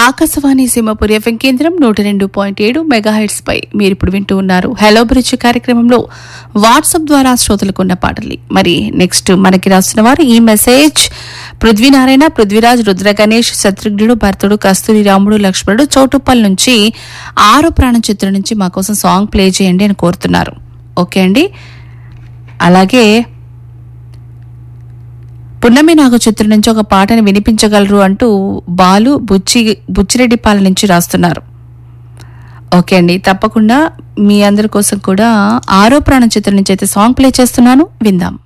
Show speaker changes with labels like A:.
A: Akashvani Simhapuri FM కేంద్రం నూట రెండు పాయింట్ ఏడు మెగాహెడ్స్ పై మీరు ఇప్పుడు వింటూ ఉన్నారు హలో బ్రిడ్జ్ కార్యక్రమంలో వాట్సాప్ ద్వారా శ్రోతలకున్న పాటలు మరి నెక్స్ట్ మనకి రాస్తున్న వారు ఈ మెసేజ్ పృథ్వీనారాయణ పృథ్వీరాజ్ రుద్ర గణేష్ శత్రుఘ్నుడు భరతుడు కస్తూరి రాముడు లక్ష్మణుడు చౌటుప్పల్ నుంచి ఆరో ప్రాణం చిత్రం నుంచి మా కోసం సాంగ్ ప్లే చేయండి అని కోరుతున్నారు ఓకే అండి అలాగే పున్నమి నాగు చిత్రం నుంచి ఒక పాటను వినిపించగలరు అంటూ బాలు బుచ్చి బుచ్చిరెడ్డిపాల నుంచి రాస్తున్నారు ఓకే అండి తప్పకుండా మీ అందరి కోసం కూడా ఆరో ప్రాణం చిత్రం నుంచి అయితే సాంగ్ ప్లే చేస్తున్నాను విందాం